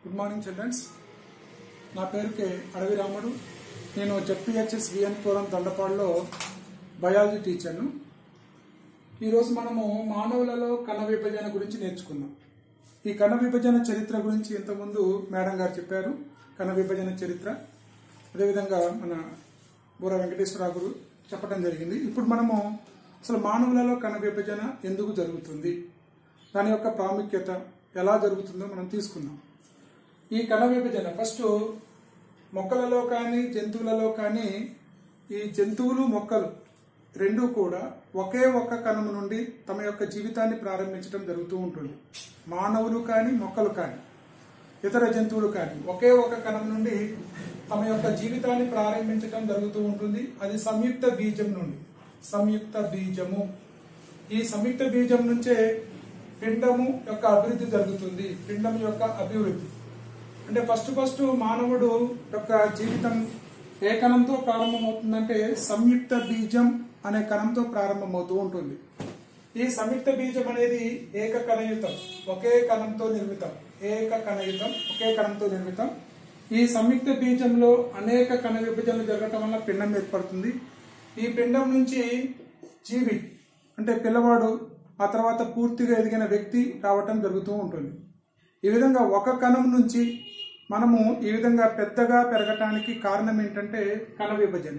good morning children's నా పేరు కే అడవి రాముడు నేను జెడ్పిహెచ్ఎస్ విఎన్ పురం దండపాడులో బయాలజీ టీచర్ను ఈరోజు మనము మానవులలో కణ విభజన గురించి నేర్చుకుందాం ఈ కణ విభజన చరిత్ర గురించి ఇంతకుముందు మేడం గారు చెప్పారు కణ విభజన చరిత్ర అదేవిధంగా మన బూర వెంకటేశ్వరరావు గారు చెప్పడం జరిగింది ఇప్పుడు మనము అసలు మానవులలో కణ విభజన ఎందుకు జరుగుతుంది దాని యొక్క ప్రాముఖ్యత ఎలా జరుగుతుందో మనం తీసుకుందాం ఈ కణ విభజన ఫస్ట్ మొక్కలలో కానీ జంతువులలో కానీ ఈ జంతువులు మొక్కలు రెండూ కూడా ఒకే ఒక్క కణం నుండి తమ యొక్క జీవితాన్ని ప్రారంభించడం జరుగుతూ ఉంటుంది మానవులు కానీ మొక్కలు కానీ ఇతర జంతువులు కానీ ఒకే ఒక కణం నుండి తమ యొక్క జీవితాన్ని ప్రారంభించడం జరుగుతూ ఉంటుంది అది సంయుక్త బీజం నుండి సంయుక్త బీజము ఈ సంయుక్త బీజం నుంచే పిండము యొక్క అభివృద్ధి జరుగుతుంది పిండం యొక్క అభివృద్ధి అంటే ఫస్ట్ ఫస్ట్ మానవుడు యొక్క జీవితం ఏ కణంతో ప్రారంభమవుతుందంటే సంయుక్త బీజం అనే కణంతో ప్రారంభమవుతూ ఉంటుంది ఈ సంయుక్త బీజం అనేది ఏక కణయుతం ఒకే కణంతో నిర్మితం ఏక కణయుతం ఒకే కణంతో నిర్మితం ఈ సంయుక్త బీజంలో అనేక కణ విభజనలు జరగటం వల్ల పిండం ఏర్పడుతుంది ఈ పిండం నుంచి జీవి అంటే పిల్లవాడు ఆ తర్వాత పూర్తిగా ఎదిగిన వ్యక్తి రావటం జరుగుతూ ఉంటుంది ఈ విధంగా ఒక కణం నుంచి మనము ఈ విధంగా పెద్దగా పెరగటానికి కారణం ఏంటంటే కణ విభజన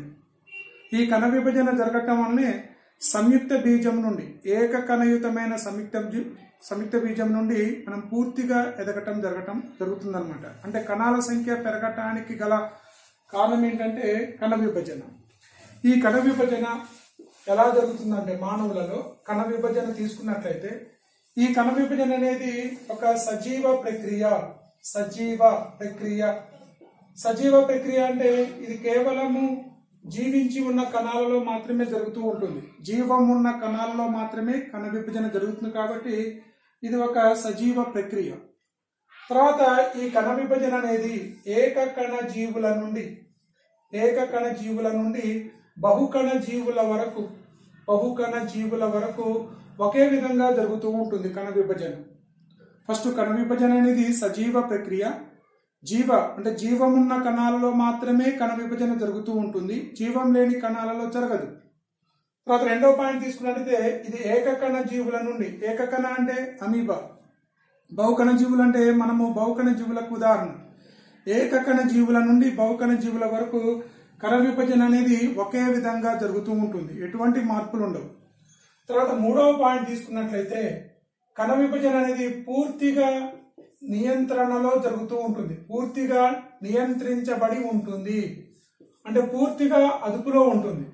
ఈ కణ విభజన జరగటం వల్లనే సంయుక్త బీజం నుండి ఏక కణయుతమైన సంయుక్త బీ- సంయుక్త బీజం నుండి మనం పూర్తిగా ఎదగటం జరగటం జరుగుతుందన్నమాట అంటే కణాల సంఖ్య పెరగటానికి గల కారణం ఏంటంటే కణ విభజన ఈ కణ విభజన ఎలా జరుగుతుందంటే మానవులలో కణ విభజన తీసుకున్నట్లయితే ఈ కణ విభజన అనేది ఒక సజీవ ప్రక్రియ సజీవ ప్రక్రియ సజీవ ప్రక్రియ అంటే ఇది కేవలము జీవించి ఉన్న కణాలలో మాత్రమే జరుగుతూ ఉంటుంది జీవం ఉన్న కణాలలో మాత్రమే కణ విభజన జరుగుతుంది కాబట్టి ఇది ఒక సజీవ ప్రక్రియ తర్వాత ఈ కణ విభజన అనేది ఏక కణ జీవుల నుండి ఏక కణ జీవుల నుండి బహుకణ జీవుల వరకు బహుకణ జీవుల వరకు ఒకే విధంగా జరుగుతూ ఉంటుంది కణ విభజన ఫస్ట్ కణ విభజన అనేది సజీవ ప్రక్రియ జీవ అంటే జీవం ఉన్న కణాలలో మాత్రమే కణ విభజన జరుగుతూ ఉంటుంది జీవం లేని కణాలలో జరగదు తర్వాత రెండో పాయింట్ తీసుకున్నట్లయితే ఇది ఏకకణ జీవుల నుండి ఏకకణ అంటే అమీబా బహుకణ జీవులు అంటే మనము బహుకణ జీవులకు ఉదాహరణ ఏకకణ జీవుల నుండి బహుకణ జీవుల వరకు కణ విభజన అనేది ఒకే విధంగా జరుగుతూ ఉంటుంది ఎటువంటి మార్పులు ఉండవు తర్వాత మూడవ పాయింట్ తీసుకున్నట్లయితే కణ విభజన అనేది పూర్తిగా నియంత్రణలో జరుగుతూ ఉంటుంది పూర్తిగా నియంత్రించబడి ఉంటుంది అంటే పూర్తిగా అదుపులో ఉంటుంది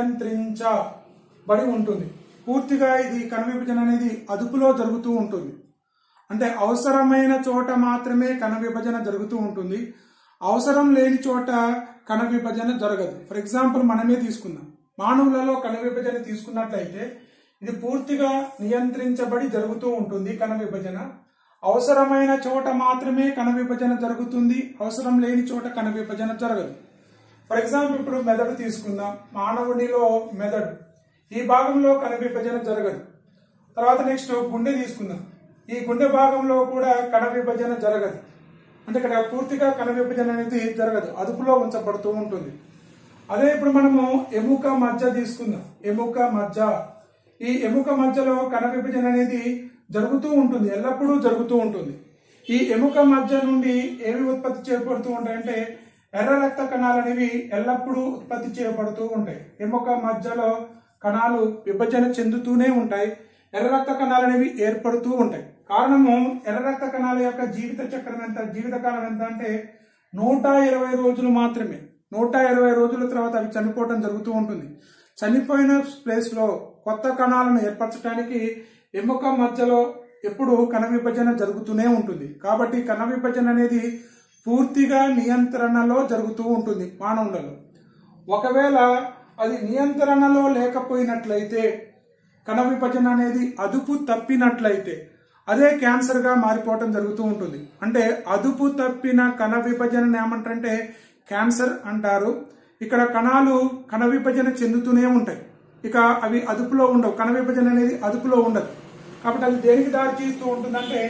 నియంత్రించబడి ఉంటుంది పూర్తిగా ఇది కణ విభజన అనేది అదుపులో జరుగుతూ ఉంటుంది అంటే అవసరమైన చోట మాత్రమే కణ విభజన జరుగుతూ ఉంటుంది అవసరం లేని చోట కణ విభజన జరగదు ఫర్ ఎగ్జాంపుల్ మనమే తీసుకుందాం మానవులలో కణ విభజన తీసుకున్నట్లయితే ఇది పూర్తిగా నియంత్రించబడి జరుగుతూ ఉంటుంది కణ విభజన అవసరమైన చోట మాత్రమే కణ విభజన జరుగుతుంది అవసరం లేని చోట కణ విభజన జరగదు ఫర్ ఎగ్జాంపుల్ ఇప్పుడు మెదడు తీసుకుందాం మానవునిలో మెదడు ఈ భాగంలో కణ విభజన జరగదు తర్వాత నెక్స్ట్ గుండె తీసుకుందాం ఈ గుండె భాగంలో కూడా కణ విభజన జరగదు అంటే ఇక్కడ పూర్తిగా కణ విభజన అనేది జరగదు అదుపులో ఉంచబడుతూ ఉంటుంది అదే ఇప్పుడు మనము ఎముక మధ్య తీసుకుందాం ఎముక మధ్య ఈ ఎముక మధ్యలో కణ విభజన అనేది జరుగుతూ ఉంటుంది ఎల్లప్పుడూ జరుగుతూ ఉంటుంది ఈ ఎముక మధ్య నుండి ఏవి ఉత్పత్తి చేయబడుతూ ఉంటాయంటే ఎర్ర రక్త కణాలు అనేవి ఎల్లప్పుడూ ఉత్పత్తి చేయబడుతూ ఉంటాయి ఎముక మధ్యలో కణాలు విభజన చెందుతూనే ఉంటాయి ఎర్ర రక్త కణాలు అనేవి ఏర్పడుతూ ఉంటాయి కారణము ఎర్ర రక్త కణాల యొక్క జీవిత చక్రం ఎంత జీవితకాలం ఎంత అంటే నూట ఇరవై రోజులు మాత్రమే నూట ఇరవై రోజుల తర్వాత అవి చనిపోవటం జరుగుతూ ఉంటుంది చనిపోయిన ప్లేస్ లో కొత్త కణాలను ఏర్పరచడానికి ఎముక మధ్యలో ఎప్పుడు కణ విభజన జరుగుతూనే ఉంటుంది కాబట్టి కణ విభజన అనేది పూర్తిగా నియంత్రణలో జరుగుతూ ఉంటుంది మానవులలో ఒకవేళ అది నియంత్రణలో లేకపోయినట్లయితే కణ విభజన అనేది అదుపు తప్పినట్లయితే అదే క్యాన్సర్ గా మారిపోవటం జరుగుతూ ఉంటుంది అంటే అదుపు తప్పిన కణ విభజన ఏమంటారంటే క్యాన్సర్ అంటారు ఇక్కడ కణాలు కణ విభజన చెందుతూనే ఉంటాయి ఇక అవి అదుపులో ఉండవు కణ విభజన అనేది అదుపులో ఉండదు కాబట్టి అది దేనికి దారి తీస్తూ ఉంటుందంటే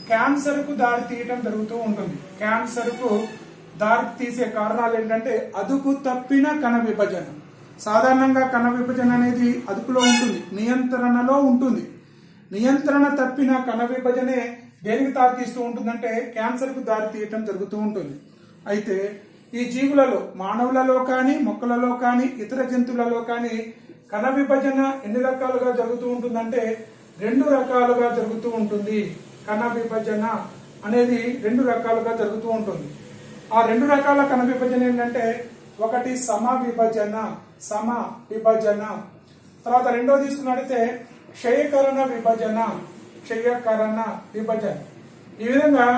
క్యాన్సర్ కు దారి తీయటం జరుగుతూ ఉంటుంది క్యాన్సర్ కు దారి తీసే కారణాలు ఏంటంటే అదుపు తప్పిన కణ విభజన సాధారణంగా కణ విభజన అనేది అదుపులో ఉంటుంది నియంత్రణలో ఉంటుంది నియంత్రణ తప్పిన కణ విభజనే దేనికి దారి తీస్తూ ఉంటుందంటే క్యాన్సర్ కు దారి తీయటం జరుగుతూ ఉంటుంది అయితే ఈ జీవులలో మానవులలో కానీ మొక్కలలో కానీ ఇతర జంతువులలో కానీ కణ విభజన ఎన్ని రకాలుగా జరుగుతూ ఉంటుందంటే రెండు రకాలుగా జరుగుతూ ఉంటుంది కణ విభజన అనేది రెండు రకాలుగా జరుగుతూ ఉంటుంది ఆ రెండు రకాల కణ విభజన ఏంటంటే ఒకటి సమ విభజన సమ విభజన తర్వాత రెండో తీసుకున్నట్టయితే క్షయకరణ విభజన క్షయకరణ విభజన ఈ విధంగా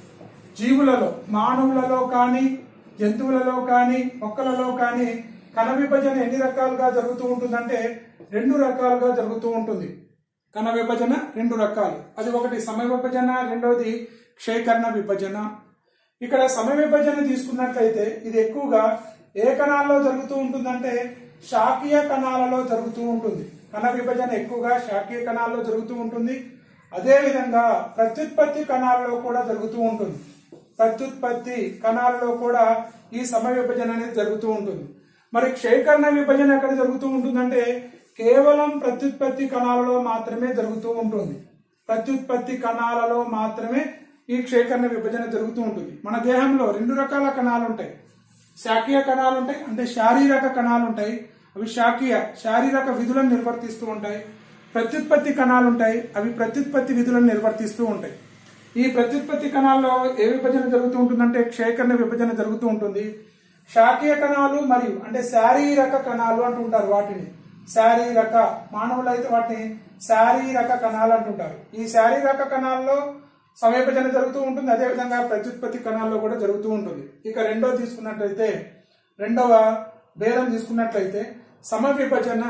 జీవులలో మానవులలో కానీ జంతువులలో కానీ మొక్కలలో కానీ కణ విభజన ఎన్ని రకాలుగా జరుగుతూ ఉంటుందంటే రెండు రకాలుగా జరుగుతూ ఉంటుంది కణ విభజన రెండు రకాలు అది ఒకటి సమయ విభజన రెండోది క్షయకరణ విభజన ఇక్కడ సమయ విభజన తీసుకున్నట్లయితే ఇది ఎక్కువగా ఏ కణాల్లో జరుగుతూ ఉంటుందంటే శాకీయ కణాలలో జరుగుతూ ఉంటుంది కణ విభజన ఎక్కువగా శాకీయ కణాల్లో జరుగుతూ ఉంటుంది అదే విధంగా ప్రత్యుత్పత్తి కణాలలో కూడా జరుగుతూ ఉంటుంది ప్రత్యుత్పత్తి కణాలలో కూడా ఈ సమయ విభజన అనేది జరుగుతూ ఉంటుంది మరి క్షయకరణ విభజన ఎక్కడ జరుగుతూ ఉంటుందంటే కేవలం ప్రత్యుత్పత్తి కణాలలో మాత్రమే జరుగుతూ ఉంటుంది ప్రత్యుత్పత్తి కణాలలో మాత్రమే ఈ క్షయకరణ విభజన జరుగుతూ ఉంటుంది మన దేహంలో రెండు రకాల కణాలు ఉంటాయి శాఖీయ కణాలు ఉంటాయి అంటే శారీరక కణాలు ఉంటాయి అవి శాఖీయ శారీరక విధులను నిర్వర్తిస్తూ ఉంటాయి ప్రత్యుత్పత్తి కణాలు ఉంటాయి అవి ప్రత్యుత్పత్తి విధులను నిర్వర్తిస్తూ ఉంటాయి ఈ ప్రత్యుత్పత్తి కణాల్లో ఏ విభజన జరుగుతూ ఉంటుందంటే క్షయకరణ విభజన జరుగుతూ ఉంటుంది శాఖీయ కణాలు మరియు అంటే శారీరక కణాలు అంటుంటారు వాటిని శారీరక మానవులు అయితే వాటిని శారీరక కణాలు అంటుంటారు ఈ శారీరక కణాల్లో సమయభజన జరుగుతూ ఉంటుంది అదేవిధంగా ప్రత్యుత్పత్తి కణాల్లో కూడా జరుగుతూ ఉంటుంది ఇక రెండో తీసుకున్నట్లయితే రెండవ భేదం తీసుకున్నట్లయితే సమవిభజన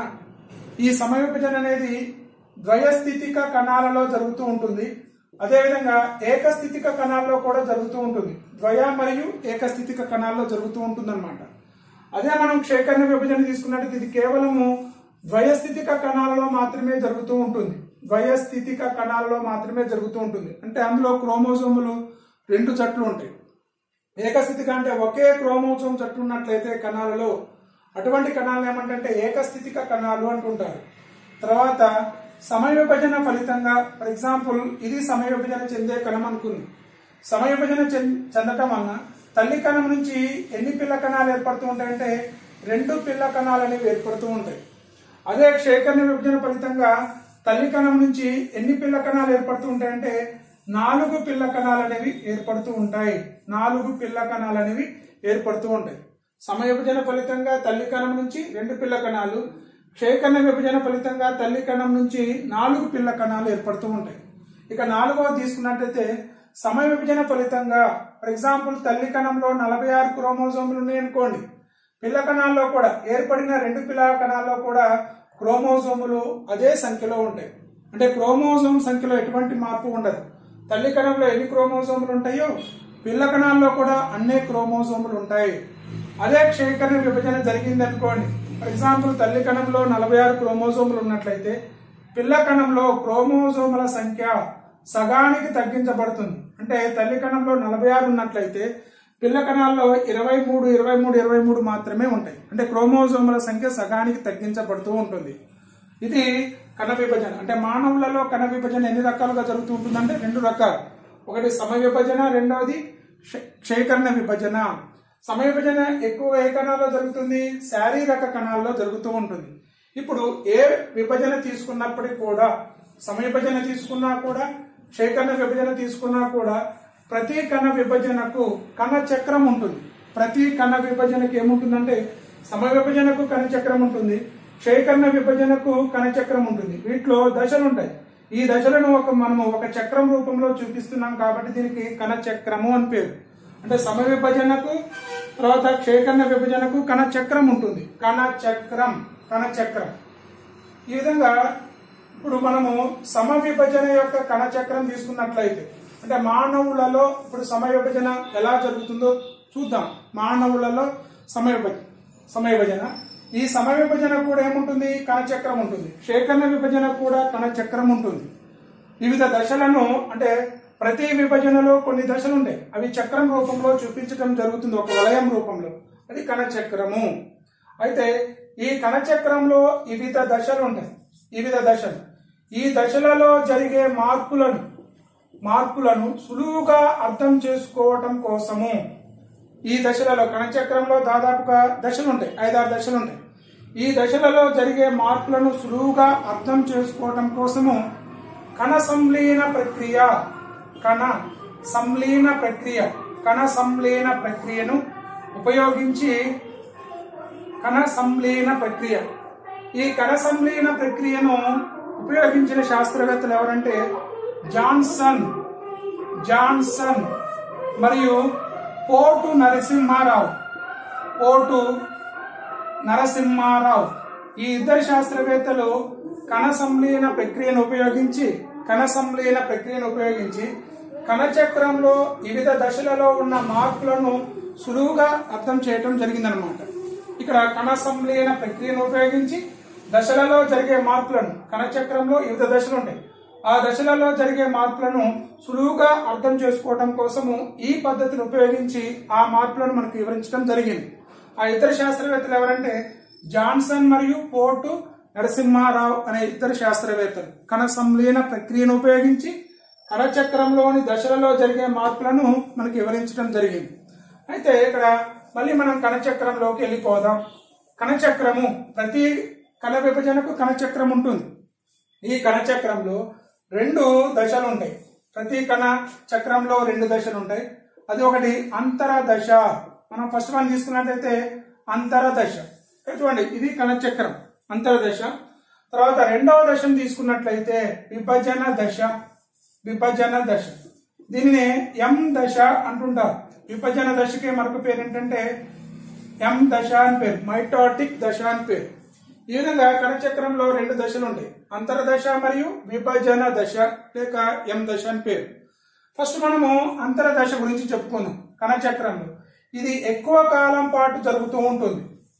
ఈ సమవిభజన అనేది ద్వయస్థితిక కణాలలో జరుగుతూ ఉంటుంది అదేవిధంగా ఏకస్థితిక కణాల్లో కూడా జరుగుతూ ఉంటుంది ద్వయ మరియు ఏకస్థితిక కణాల్లో జరుగుతూ ఉంటుంది అదే మనం క్షేకరణ విభజన తీసుకున్నట్టు ఇది కేవలము ద్వయస్థితిక కణాలలో మాత్రమే జరుగుతూ ఉంటుంది ద్వయస్థితిక కణాలలో మాత్రమే జరుగుతూ ఉంటుంది అంటే అందులో క్రోమోజోములు రెండు జట్లు ఉంటాయి ఏకస్థితిక అంటే ఒకే క్రోమోజోమ్ జట్టు ఉన్నట్లయితే కణాలలో అటువంటి కణాలను ఏమంటే ఏకస్థితిక కణాలు అంటుంటారు తర్వాత సమయ విభజన ఫలితంగా ఫర్ ఎగ్జాంపుల్ ఇది సమయ విభజన చెందే కణం అనుకుంది సమయ విభజన చెం- చెందటం వలన తల్లి కణం నుంచి ఎన్ని పిల్ల కణాలు ఏర్పడుతూ ఉంటాయంటే రెండు పిల్ల కణాలు అనేవి ఏర్పడుతూ ఉంటాయి అదే క్షేకరణ విభజన ఫలితంగా తల్లి కణం నుంచి ఎన్ని పిల్ల కణాలు ఏర్పడుతూ ఉంటాయంటే నాలుగు పిల్ల కణాలు అనేవి ఏర్పడుతూ ఉంటాయి నాలుగు పిల్ల కణాలు అనేవి ఏర్పడుతూ ఉంటాయి సమయ విభజన ఫలితంగా తల్లి కణం నుంచి రెండు పిల్ల కణాలు క్షయకరణ విభజన ఫలితంగా తల్లి కణం నుంచి నాలుగు పిల్ల కణాలు ఏర్పడుతూ ఉంటాయి ఇక నాలుగవ తీసుకున్నట్లయితే సమయ విభజన ఫలితంగా ఫర్ ఎగ్జాంపుల్ తల్లి కణంలో నలభై ఆరు క్రోమోజోములు ఉన్నాయనుకోండి పిల్ల కణాల్లో కూడా ఏర్పడిన రెండు పిల్ల కణాల్లో కూడా క్రోమోజోములు అదే సంఖ్యలో ఉంటాయి అంటే క్రోమోజోమ్ సంఖ్యలో ఎటువంటి మార్పు ఉండదు తల్లి కణంలో ఎన్ని క్రోమోజోములు ఉంటాయో పిల్ల కణాల్లో కూడా అన్నే క్రోమోజోములు ఉంటాయి అదే క్షయకరణ విభజన జరిగింది అనుకోండి ఫర్ ఎగ్జాంపుల్ తల్లి కణంలో నలభై ఆరు క్రోమోజోములు ఉన్నట్లయితే పిల్ల కణంలో క్రోమోజోముల సంఖ్య సగానికి తగ్గించబడుతుంది అంటే తల్లి కణంలో నలభై ఆరు ఉన్నట్లయితే పిల్ల కణాల్లో ఇరవై మూడు ఇరవై మూడు ఇరవై మూడు మాత్రమే ఉంటాయి అంటే క్రోమోజోముల సంఖ్య సగానికి తగ్గించబడుతూ ఉంటుంది ఇది కణ విభజన అంటే మానవులలో కణ విభజన ఎన్ని రకాలుగా జరుగుతూ ఉంటుందంటే రెండు రకాలు ఒకటి సమ విభజన రెండవది క్ష- క్షయకరణ విభజన సమయ విభజన ఎక్కువ ఏ కణాల్లో జరుగుతుంది శారీరక కణాల్లో జరుగుతూ ఉంటుంది ఇప్పుడు ఏ విభజన తీసుకున్నప్పటికీ కూడా సమయ విభజన తీసుకున్నా కూడా క్షయకరణ విభజన తీసుకున్నా కూడా ప్రతి కణ విభజనకు కణ చక్రం ఉంటుంది ప్రతి కణ విభజనకు ఏముంటుందంటే సమయ విభజనకు కణ చక్రం ఉంటుంది క్షయకరణ విభజనకు కణ చక్రం ఉంటుంది వీటిలో దశలు ఉంటాయి ఈ దశలను ఒక మనము ఒక చక్రం రూపంలో చూపిస్తున్నాం కాబట్టి దీనికి కణ చక్రము అని పేరు అంటే సమ విభజనకు తర్వాత క్షేకరణ విభజనకు కణ చక్రం ఉంటుంది కణ చక్రం కణ చక్రం ఈ విధంగా ఇప్పుడు మనము సమ విభజన యొక్క కణ చక్రం తీసుకున్నట్లయితే అంటే మానవులలో ఇప్పుడు సమ విభజన ఎలా జరుగుతుందో చూద్దాం మానవులలో సమ విభజన సమ విభజన ఈ సమ విభజన కూడా ఏముంటుంది కణ చక్రం ఉంటుంది క్షేకరణ విభజన కూడా కణ చక్రం ఉంటుంది వివిధ దశలను అంటే ప్రతి విభజనలో కొన్ని దశలు ఉంటాయి అవి చక్రం రూపంలో చూపించడం జరుగుతుంది ఒక వలయం రూపంలో అది కణచక్రము అయితే ఈ కణచక్రంలో వివిధ దశలు ఉంటాయి వివిధ దశలు ఈ దశలలో జరిగే మార్పులను మార్పులను సులువుగా అర్థం చేసుకోవటం కోసము ఈ దశలలో కణచక్రంలో దాదాపుగా దశలు ఉంటాయి ఐదారు దశలు ఉంటాయి ఈ దశలలో జరిగే మార్పులను సులువుగా అర్థం చేసుకోవటం కోసము కణ సంలీన ప్రక్రియ కణ సంలీన ప్రక్రియ కణ సంలీన ప్రక్రియను ఉపయోగించి కణ సంలీన ప్రక్రియ ఈ కణ సంలీన ప్రక్రియను ఉపయోగించిన శాస్త్రవేత్తలు ఎవరంటే జాన్సన్ జాన్సన్ మరియు పోటు నరసింహారావు పోటు నరసింహారావు ఈ ఇద్దరు శాస్త్రవేత్తలు కణ సంలీన ప్రక్రియను ఉపయోగించి కణ సంలీన ప్రక్రియను ఉపయోగించి కణచక్రంలో వివిధ దశలలో ఉన్న మార్పులను సులువుగా అర్థం చేయటం జరిగిందనమాట ఇక్కడ కణ సంలీన ప్రక్రియను ఉపయోగించి దశలలో జరిగే మార్పులను కణచక్రంలో వివిధ దశలు ఉంటాయి ఆ దశలలో జరిగే మార్పులను సులువుగా అర్థం చేసుకోవడం కోసము ఈ పద్ధతిని ఉపయోగించి ఆ మార్పులను మనకు వివరించడం జరిగింది ఆ ఇద్దరు శాస్త్రవేత్తలు ఎవరంటే జాన్సన్ మరియు పోర్టు నరసింహారావు అనే ఇద్దరు శాస్త్రవేత్తలు కణ సంలీన ప్రక్రియను ఉపయోగించి కణచక్రంలోని దశలలో జరిగే మార్పులను మనకి వివరించడం జరిగింది అయితే ఇక్కడ మళ్ళీ మనం కణచక్రంలోకి వెళ్ళిపోదాం కణచక్రము ప్రతి కణ విభజనకు కణచక్రం ఉంటుంది ఈ కణచక్రంలో రెండు దశలు ఉంటాయి ప్రతి కణ చక్రంలో రెండు దశలు ఉంటాయి అది ఒకటి అంతర దశ మనం ఫస్ట్ వన్ తీసుకున్నట్టయితే అంతర దశ చూడండి ఇది కణచక్రం అంతర దశ తర్వాత రెండవ దశను తీసుకున్నట్లయితే విభజన దశ విభజన దశ దీనిని ఎం దశ అంటుంటారు విభజన దశకి మరొక పేరు ఏంటంటే ఎం దశ అని పేరు మైటాటిక్ దశ అని పేరు ఈ విధంగా కణచక్రంలో రెండు దశలు ఉంటాయి అంతర దశ మరియు విభజన దశ లేక ఎం దశ అని పేరు ఫస్ట్ మనము అంతర దశ గురించి చెప్పుకుందాం కణచక్రంలో ఇది ఎక్కువ కాలం పాటు జరుగుతూ ఉంటుంది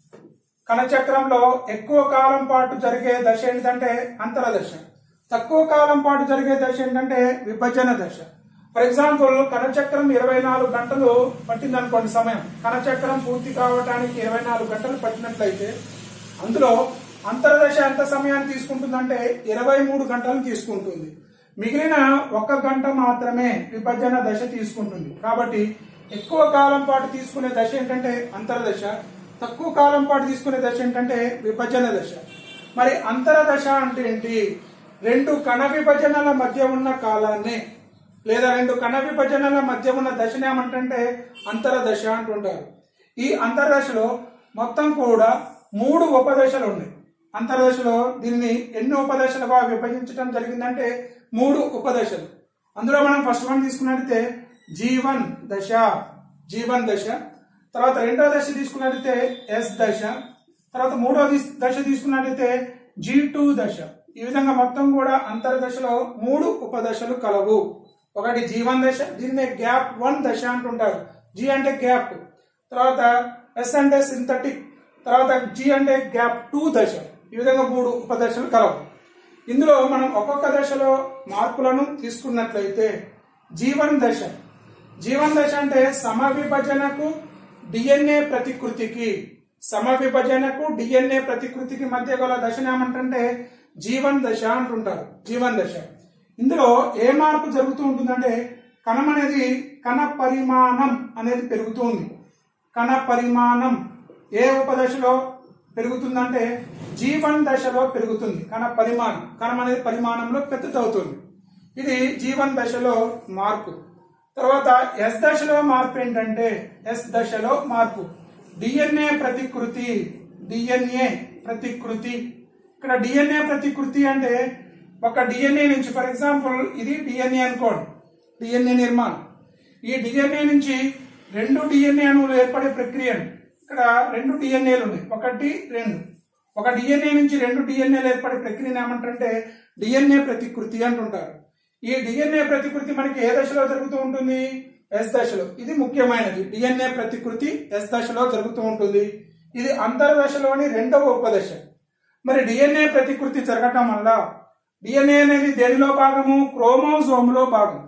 కణచక్రంలో ఎక్కువ కాలం పాటు జరిగే దశ ఏంటంటే అంతర దశ తక్కువ కాలం పాటు జరిగే దశ ఏంటంటే విభజన దశ ఫర్ ఎగ్జాంపుల్ కణచక్రం ఇరవై నాలుగు గంటలు పట్టింది అనుకోండి సమయం కణచక్రం పూర్తి కావడానికి ఇరవై నాలుగు గంటలు పట్టినట్లయితే అందులో అంతర్దశ ఎంత సమయాన్ని తీసుకుంటుందంటే ఇరవై మూడు గంటలు తీసుకుంటుంది మిగిలిన ఒక గంట మాత్రమే విభజన దశ తీసుకుంటుంది కాబట్టి ఎక్కువ కాలం పాటు తీసుకునే దశ ఏంటంటే అంతర్దశ తక్కువ కాలం పాటు తీసుకునే దశ ఏంటంటే విభజన దశ మరి అంతర దశ అంటే ఏంటి రెండు కణ విభజనల మధ్య ఉన్న కాలాన్ని లేదా రెండు కణ విభజనల మధ్య ఉన్న దశను ఏమంటే అంతర దశ అంటుంటారు ఈ అంతర్దశలో మొత్తం కూడా మూడు ఉపదశలు ఉన్నాయి అంతర్దశలో దీన్ని ఎన్ని ఉపదశలుగా విభజించడం జరిగిందంటే మూడు ఉపదశలు అందులో మనం ఫస్ట్ వన్ తీసుకున్నట్లయితే జీవన్ దశ జీవన్ దశ తర్వాత రెండో దశ తీసుకున్నట్లయితే ఎస్ దశ తర్వాత మూడో దిస్- దశ తీసుకున్నట్లయితే జీ టూ దశ ఈ విధంగా మొత్తం కూడా అంతర్దశలో మూడు ఉపదశలు కలవు ఒకటి జీవన్ దశ దీన్నే గ్యాప్ వన్ దశ అంటుంటారు జీ అంటే గ్యాప్ తర్వాత ఎస్ అంటే సింథటిక్ తర్వాత జీ అంటే గ్యాప్ టూ దశ ఈ విధంగా మూడు ఉపదశలు కలవు ఇందులో మనం ఒక్కొక్క దశలో మార్పులను తీసుకున్నట్లయితే జీవన్ దశ జీవన్ దశ అంటే సమవిభజనకు డిఎన్ఏ ప్రతికృతికి సమవిభజనకు డిఎన్ఏ ప్రతికృతికి మధ్య గల దశను ఏమంటే జీవన్ దశ అంటుంటారు జీవన్ దశ ఇందులో ఏ మార్పు జరుగుతూ ఉంటుందంటే కణం అనేది కణ పరిమాణం అనేది పెరుగుతూ ఉంది కణ పరిమాణం ఏ ఉపదశలో పెరుగుతుందంటే జీవన్ దశలో పెరుగుతుంది కణ పరిమాణం కణం అనేది పరిమాణంలో పెద్దదవుతుంది ఇది జీవన్ దశలో మార్పు తర్వాత ఎస్ దశలో మార్పు ఏంటంటే ఎస్ దశలో మార్పు డిఎన్ఏ ప్రతికృతి డిఎన్ఏ ప్రతికృతి ఇక్కడ డిఎన్ఏ ప్రతికృతి అంటే ఒక డిఎన్ఏ నుంచి ఫర్ ఎగ్జాంపుల్ ఇది డిఎన్ఏ అనుకోండి డిఎన్ఏ నిర్మాణం ఈ డిఎన్ఏ నుంచి రెండు డిఎన్ఏ అణువులు ఏర్పడే ప్రక్రియను ఇక్కడ రెండు డిఎన్ఏలు ఉన్నాయి ఒకటి రెండు ఒక డిఎన్ఏ నుంచి రెండు డిఎన్ఏలు ఏర్పడే ప్రక్రియను ఏమంటారంటే డిఎన్ఏ ప్రతికృతి అంటుంటారు ఈ డిఎన్ఏ ప్రతికృతి మనకి ఏ దశలో జరుగుతూ ఉంటుంది ఎస్ దశలో ఇది ముఖ్యమైనది డిఎన్ఏ ప్రతికృతి ఎస్ దశలో జరుగుతూ ఉంటుంది ఇది అంతర్దశలోని రెండవ ఉపదశ మరి డిఎన్ఏ ప్రతికృతి జరగటం వల్ల డిఎన్ఏ అనేది దేనిలో భాగము క్రోమోజోమ్ లో భాగం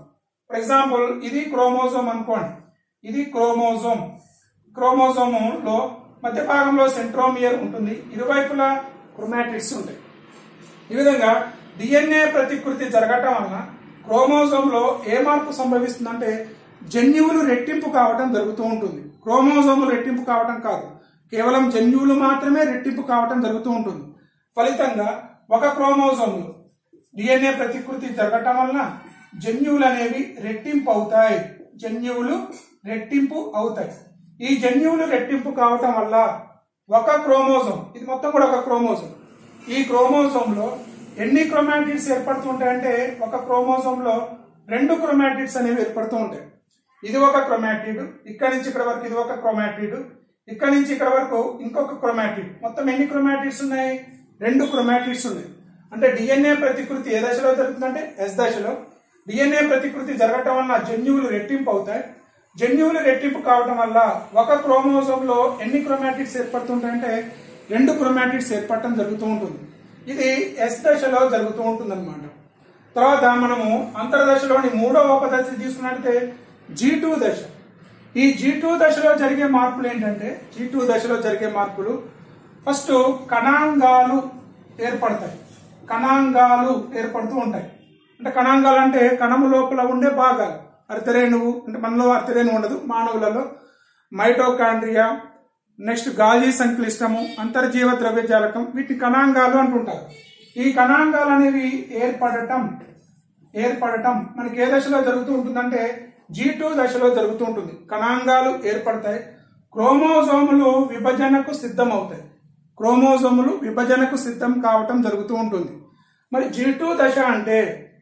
ఫర్ ఎగ్జాంపుల్ ఇది క్రోమోజోమ్ అనుకోండి ఇది క్రోమోజోమ్ క్రోమోజోమ్ లో మధ్య భాగంలో సెంట్రోమియర్ ఉంటుంది ఇరువైపులా క్రోమాటిడ్స్ ఉంటాయి ఈ విధంగా డిఎన్ఏ ప్రతికృతి జరగటం వలన క్రోమోజోమ్ లో ఏ మార్పు సంభవిస్తుందంటే జన్యువులు రెట్టింపు కావటం జరుగుతూ ఉంటుంది క్రోమోజోములు రెట్టింపు కావటం కాదు కేవలం జన్యువులు మాత్రమే రెట్టింపు కావటం జరుగుతూ ఉంటుంది ఫలితంగా ఒక క్రోమోజోమ్లో డిఎన్ఏ ప్రతికృతి జరగటం వలన జన్యువులు అనేవి రెట్టింపు అవుతాయి జన్యువులు రెట్టింపు అవుతాయి ఈ జన్యువులు రెట్టింపు కావటం వల్ల ఒక క్రోమోజోమ్ ఇది మొత్తం కూడా ఒక క్రోమోజోమ్ ఈ క్రోమోజోమ్ లో ఎన్ని క్రోమాటిడ్స్ ఏర్పడుతుంటాయంటే ఒక క్రోమోజోమ్ లో రెండు క్రోమాటిడ్స్ అనేవి ఏర్పడుతూ ఉంటాయి ఇది ఒక క్రోమాటిడ్ ఇక్కడ నుంచి ఇక్కడ వరకు ఇది ఒక క్రోమాటిడ్ ఇక్కడ నుంచి ఇక్కడ వరకు ఇంకొక క్రోమాటిడ్ మొత్తం ఎన్ని క్రోమాటిడ్స్ ఉన్నాయి రెండు క్రోమాటిడ్స్ ఉన్నాయి అంటే డిఎన్ఏ ప్రతికృతి ఏ దశలో జరుగుతుందంటే ఎస్ దశలో డిఎన్ఏ ప్రతికృతి జరగటం వల్ల జన్యువులు రెట్టింపు అవుతాయి జన్యువులు రెట్టింపు కావటం వల్ల ఒక క్రోమోజోమ్ లో ఎన్ని క్రోమాటిడ్స్ ఏర్పడుతుంటాయంటే రెండు క్రోమాటిడ్స్ ఏర్పడటం జరుగుతూ ఉంటుంది ఇది ఎస్ దశలో జరుగుతూ ఉంటుంది అనమాట తర్వాత మనము అంతర్దశలోని మూడవ ఉపదశ తీసుకున్నట్లయితే జీ టూ దశ ఈ జీ టూ దశలో జరిగే మార్పులు ఏంటంటే జీ టూ దశలో జరిగే మార్పులు ఫస్ట్ కణాంగాలు ఏర్పడతాయి కణాంగాలు ఏర్పడుతూ ఉంటాయి అంటే కణాంగాలు అంటే కణము లోపల ఉండే భాగాలు అర్థరేణువు అంటే మనలో అర్థరేణువు ఉండదు మానవులలో మైటోకాండ్రియా నెక్స్ట్ గాజీ సంక్లిష్టము అంతర్జీవ ద్రవ్యజాలకం వీటిని కణాంగాలు అంటుంటారు ఈ కణాంగాలు అనేవి ఏర్పడటం ఏర్పడటం మనకి ఏ దశలో జరుగుతూ ఉంటుందంటే జీ టూ దశలో జరుగుతూ ఉంటుంది కణాంగాలు ఏర్పడతాయి క్రోమోజోములు విభజనకు సిద్ధమవుతాయి క్రోమోజోములు విభజనకు సిద్ధం కావటం జరుగుతూ ఉంటుంది మరి జీ టూ దశ అంటే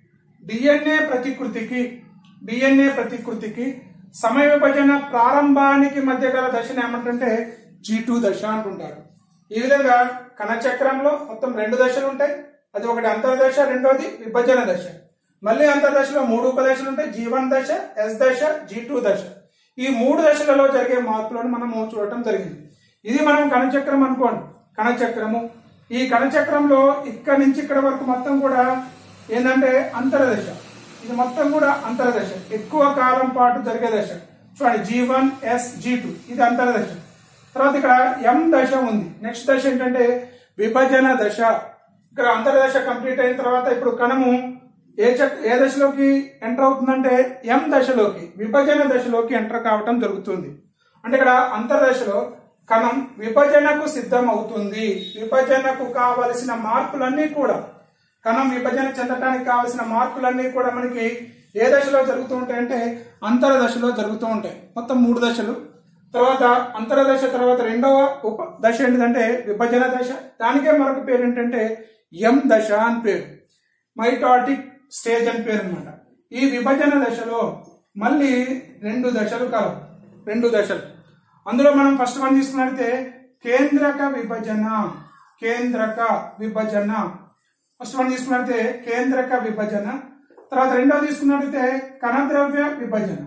డిఎన్ఏ ప్రతికృతికి డిఎన్ఏ ప్రతికృతికి సమయ విభజన ప్రారంభానికి మధ్య గల దశను ఏమంటుంటే జీ టూ దశ అంటుంటారు ఈ విధంగా కణచక్రంలో మొత్తం రెండు దశలు ఉంటాయి అది ఒకటి అంతర్దశ రెండోది విభజన దశ మళ్ళీ అంతర్దశలో మూడు ఉపదశలు ఉంటాయి జీ వన్ దశ ఎస్ దశ జీ టూ దశ ఈ మూడు దశలలో జరిగే మార్పులను మనము చూడటం జరిగింది ఇది మనం కణచక్రం అనుకోండి కణచక్రము ఈ కణచక్రంలో ఇక్కడ నుంచి ఇక్కడ వరకు మొత్తం కూడా ఏంటంటే అంతరదశ ఇది మొత్తం కూడా అంతరదశ ఎక్కువ కాలం పాటు జరిగే దశ చూడండి G one S G two ఇది అంతరదశ తర్వాత ఇక్కడ ఎం దశ ఉంది నెక్స్ట్ దశ ఏంటంటే విభజన దశ ఇక్కడ అంతర్దశ కంప్లీట్ అయిన తర్వాత ఇప్పుడు కణము ఏ చక్ ఏ దశలోకి ఎంటర్ అవుతుందంటే ఎం దశలోకి విభజన దశలోకి ఎంటర్ కావటం జరుగుతుంది అంటే ఇక్కడ అంతర్దశలో కణం విభజనకు సిద్ధం అవుతుంది విభజనకు కావలసిన మార్పులన్నీ కూడా కణం విభజన చెందడానికి కావలసిన మార్పులన్నీ కూడా మనకి ఏ దశలో జరుగుతూ ఉంటాయంటే అంతర దశలో జరుగుతూ ఉంటాయి మొత్తం మూడు దశలు తర్వాత అంతర దశ తర్వాత రెండవ ఉప దశ ఏంటిదంటే విభజన దశ దానికే మరొక పేరు ఏంటంటే ఎం దశ అని పేరు మైటాటిక్ స్టేజ్ అని పేరు అనమాట ఈ విభజన దశలో మళ్ళీ రెండు దశలు కలవు రెండు దశలు అందులో మనం ఫస్ట్ వన్ తీసుకున్నట్లయితే కేంద్రక విభజన కేంద్రక విభజన ఫస్ట్ వన్ తీసుకున్నట్లయితే కేంద్రక విభజన తర్వాత రెండవ తీసుకున్నట్లయితే కణద్రవ్య విభజన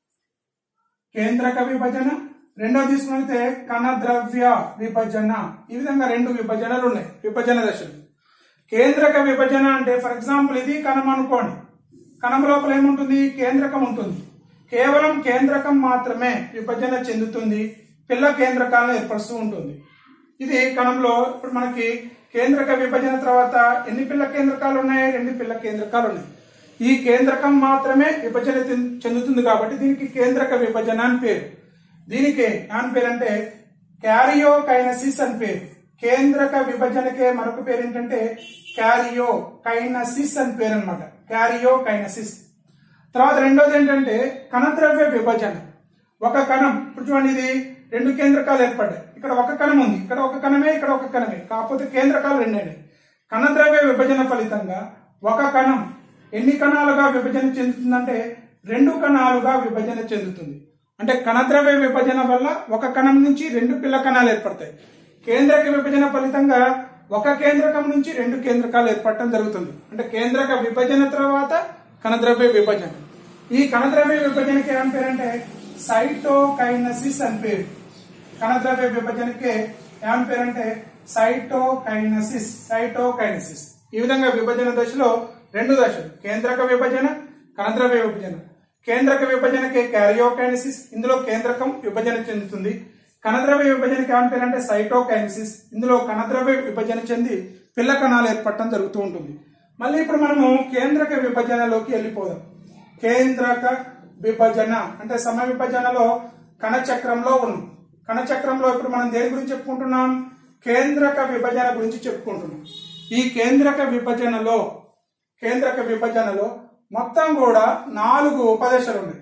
కేంద్రక విభజన రెండవ తీసుకున్నట్లయితే కణద్రవ్య విభజన ఈ విధంగా రెండు విభజనలు ఉన్నాయి విభజన దశలు కేంద్రక విభజన అంటే ఫర్ ఎగ్జాంపుల్ ఇది కణం అనుకోండి కణం లోపల ఏముంటుంది కేంద్రకం ఉంటుంది కేవలం కేంద్రకం మాత్రమే విభజన చెందుతుంది పిల్ల కేంద్రకాలను ఏర్పరుస్తూ ఉంటుంది ఇది కణంలో ఇప్పుడు మనకి కేంద్రక విభజన తర్వాత ఎన్ని పిల్ల కేంద్రకాలు ఉన్నాయి రెండు పిల్ల కేంద్రకాలు ఉన్నాయి ఈ కేంద్రకం మాత్రమే విభజన చెంది- చెందుతుంది కాబట్టి దీనికి కేంద్రక విభజన అని పేరు దీనికి అని పేరు అంటే క్యారియోకైనసిస్ అని పేరు కేంద్రక విభజనకే మరొక పేరు ఏంటంటే క్యారియో కైనసిస్ అని పేరు అనమాట క్యారియో కైనసిస్ తర్వాత రెండోది ఏంటంటే కణద్రవ్య విభజన ఒక కణం ఇప్పుడు చూడండి ఇది రెండు కేంద్రకాలు ఏర్పడ్డాయి ఇక్కడ ఒక కణం ఉంది ఇక్కడ ఒక కణమే ఇక్కడ ఒక కణమే కాకపోతే కేంద్రకాలు రెండండి కణద్రవ్య విభజన ఫలితంగా ఒక కణం ఎన్ని కణాలుగా విభజన చెందుతుందంటే రెండు కణాలుగా విభజన చెందుతుంది అంటే కణద్రవ్య విభజన వల్ల ఒక కణం నుంచి రెండు పిల్ల కణాలు ఏర్పడతాయి కేంద్రక విభజన ఫలితంగా ఒక కేంద్రకం నుంచి రెండు కేంద్రకాలు ఏర్పడటం జరుగుతుంది అంటే కేంద్రక విభజన తర్వాత కణద్రవ్య విభజన ఈ కణద్రవ్య విభజనకి ఏం పేరంటే సైటోకైనసిస్ అని పేరు కణద్రవ్య విభజనకి ఏం పేరంటే సైటోకైనసిస్ సైటోకైనసిస్ ఈ విధంగా విభజన దశలో రెండు దశలు కేంద్రక విభజన కణద్రవ్య విభజన కేంద్రక విభజనకి క్యారియోకైనసిస్ ఇందులో కేంద్రకం విభజన చెందుతుంది కణద్రవ్య విభజనకి ఏమని పేరు అంటే సైటోకైనసిస్ ఇందులో కణద్రవ్య విభజన చెంది పిల్ల కణాలు ఏర్పడటం జరుగుతూ ఉంటుంది మళ్ళీ ఇప్పుడు మనము కేంద్రక విభజనలోకి వెళ్ళిపోదాం కేంద్రక విభజన అంటే సమ విభజనలో కణచక్రంలో ఉన్నాం కణచక్రంలో ఇప్పుడు మనం దేని గురించి చెప్పుకుంటున్నాం కేంద్రక విభజన గురించి చెప్పుకుంటున్నాం ఈ కేంద్రక విభజనలో కేంద్రక విభజనలో మొత్తం కూడా నాలుగు ఉపదశలు ఉన్నాయి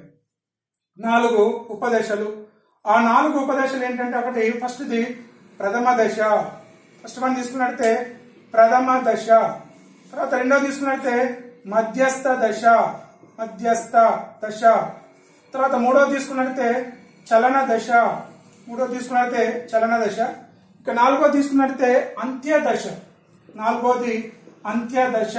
నాలుగు ఉపదశలు ఆ నాలుగు ఉపదశలు ఏంటంటే ఒకటి ఫస్ట్ది ప్రథమ దశ ఫస్ట్ మనం తీసుకున్నట్టే ప్రథమ దశ తర్వాత రెండో తీసుకున్నట్టే మధ్యస్థ దశ మధ్యస్థ దశ తర్వాత మూడో తీసుకున్నట్టే చలన దశ మూడో తీసుకున్నట్టే చలన దశ ఇక నాలుగో తీసుకున్నట్టే అంత్య దశ నాలుగోది అంత్య దశ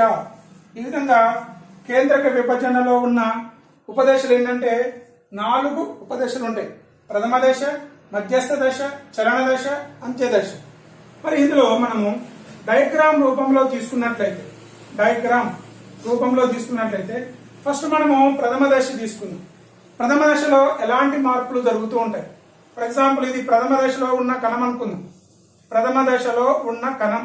ఈ విధంగా కేంద్రక విభజనలో ఉన్న ఉపదేశాలు ఏంటంటే నాలుగు ఉపదేశాలు ఉంటాయి ప్రథమ దశ మధ్యస్థ దశ చలన దశ అంత్య దశ మరి ఇందులో మనము డయాగ్రామ్ రూపంలో తీసుకున్నట్లయితే డయాగ్రామ్ రూపంలో తీసుకున్నట్లయితే ఫస్ట్ మనము ప్రథమ దశ తీసుకుందాం ప్రథమ దశలో ఎలాంటి మార్పులు జరుగుతూ ఉంటాయి ఫర్ ఎగ్జాంపుల్ ఇది ప్రథమ దశలో ఉన్న కణం అనుకుందాం ప్రథమ దశలో ఉన్న కణం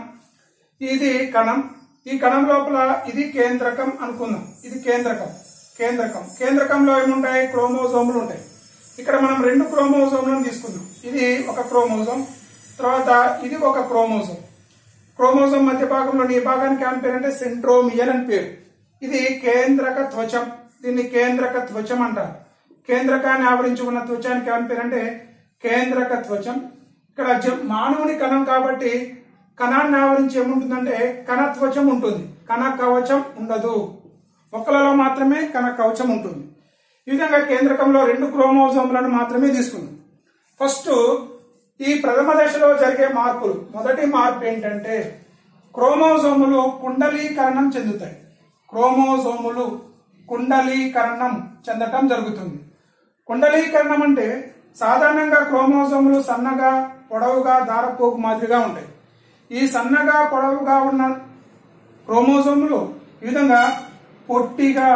ఇది కణం ఈ కణం లోపల ఇది కేంద్రకం అనుకుందాం ఇది కేంద్రకం కేంద్రకం కేంద్రకంలో ఏముంటాయి క్రోమోజోములు ఉంటాయి ఇక్కడ మనం రెండు క్రోమోజోమ్లను తీసుకుందాం ఇది ఒక క్రోమోజోమ్ తర్వాత ఇది ఒక క్రోమోజోమ్ క్రోమోజోమ్ మధ్య భాగంలో ఈ భాగానికి ఏమని పేరు అంటే సెంట్రోమియర్ అని పేరు ఇది కేంద్రక త్వచం దీన్ని కేంద్రక త్వచం అంటారు కేంద్రకాన్ని ఆవరించి ఉన్న త్వచానికి ఏమని పేరు అంటే కేంద్రక త్వచం ఇక్కడ జ- మానవుని కణం కాబట్టి కణాన్ని ఆవరించి ఏముంటుందంటే కణ త్వచం ఉంటుంది కణ కవచం ఉండదు మొక్కలలో మాత్రమే కణ కవచం ఉంటుంది ఈ విధంగా కేంద్రకంలో రెండు క్రోమోజోములను మాత్రమే తీసుకుందాం ఫస్ట్ ఈ ప్రథమ దశలో జరిగే మార్పులు మొదటి మార్పు ఏంటంటే క్రోమోజోములు కుండలీకరణం చెందుతాయి క్రోమోజోములు కుండలీకరణం చెందటం జరుగుతుంది కుండలీకరణం అంటే సాధారణంగా క్రోమోజోములు సన్నగా పొడవుగా దారపోగు మాదిరిగా ఉంటాయి ఈ సన్నగా పొడవుగా ఉన్న క్రోమోజోములు ఈ విధంగా పొట్టిగా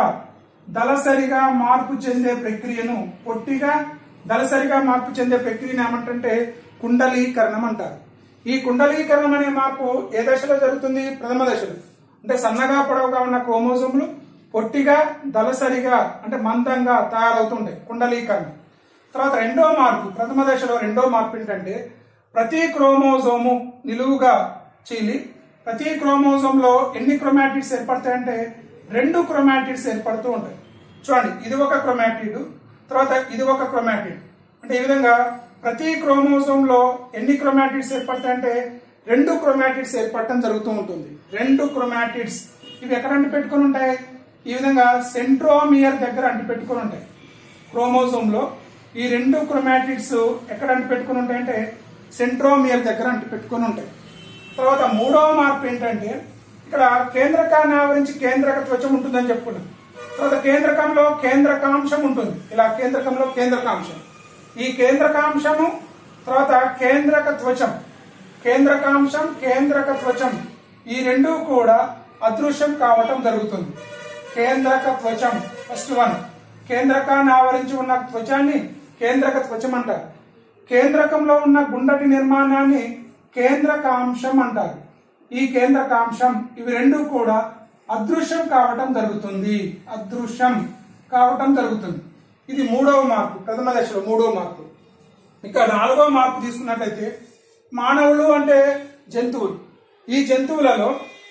దళసరిగా మార్పు చెందే ప్రక్రియను పొట్టిగా దళసరిగా మార్పు చెందే ప్రక్రియను ఏమంటే కుండలీకరణం అంటారు ఈ కుండలీకరణం అనే మార్పు ఏ దశలో జరుగుతుంది ప్రథమ దశలో అంటే సన్నగా పొడవుగా ఉన్న క్రోమోజోములు పొట్టిగా దళసరిగా అంటే మందంగా తయారవుతుంటాయి కుండలీకరణం తర్వాత రెండో మార్పు ప్రథమ దశలో రెండో మార్పు ఏంటంటే ప్రతి క్రోమోజోము నిలువుగా చీలి ప్రతి క్రోమోజోమ్ లో ఎన్ని క్రోమాటిడ్స్ ఏర్పడతాయంటే రెండు క్రోమాటిడ్స్ ఏర్పడుతూ ఉంటాయి చూడండి ఇది ఒక క్రోమాటిడ్ తర్వాత ఇది ఒక క్రోమాటిడ్ అంటే ఈ విధంగా ప్రతి క్రోమోజోమ్ లో ఎన్ని క్రోమాటిడ్స్ ఏర్పడతాయంటే రెండు క్రోమాటిడ్స్ ఏర్పడటం జరుగుతూ ఉంటుంది రెండు క్రోమాటిడ్స్ ఇవి ఎక్కడ అంటి పెట్టుకొని ఉంటాయి ఈ విధంగా సెంట్రోమియర్ దగ్గర అంటి పెట్టుకొని ఉంటాయి క్రోమోజోమ్ లో ఈ రెండు క్రోమాటిడ్స్ ఎక్కడ అంటి పెట్టుకొని ఉంటాయంటే సెంట్రోమియర్ దగ్గర అంటి పెట్టుకొని ఉంటాయి తర్వాత మూడవ మార్పు ఏంటంటే ఇక్కడ కేంద్రకాన్ని ఆవరించి కేంద్రక త్వచం ఉంటుందని చెప్పుకున్నాం తర్వాత కేంద్రకంలో కేంద్రకాంశం ఉంటుంది ఇలా కేంద్రకంలో కేంద్రకాంశం ఈ కేంద్రకాంశము తర్వాత కేంద్రక త్వచం కేంద్రకాంశం కేంద్రక త్వచం ఈ రెండు కూడా అదృశ్యం కావటం జరుగుతుంది కేంద్రక త్వచం ఫస్ట్ వన్ కేంద్రకాన్ని ఆవరించి ఉన్న త్వచాన్ని కేంద్రక త్వచం అంటారు కేంద్రకంలో ఉన్న గుండటి నిర్మాణాన్ని కేంద్రకాంశం అంటారు ఈ కేంద్రకాంశం ఇవి రెండు కూడా అదృశ్యం కావటం జరుగుతుంది అదృశ్యం కావటం జరుగుతుంది ఇది మూడవ మార్పు ప్రథమ దశలో మూడవ మార్పు ఇక నాలుగవ మార్పు తీసుకున్నట్లయితే మానవులు అంటే జంతువులు ఈ జంతువులలో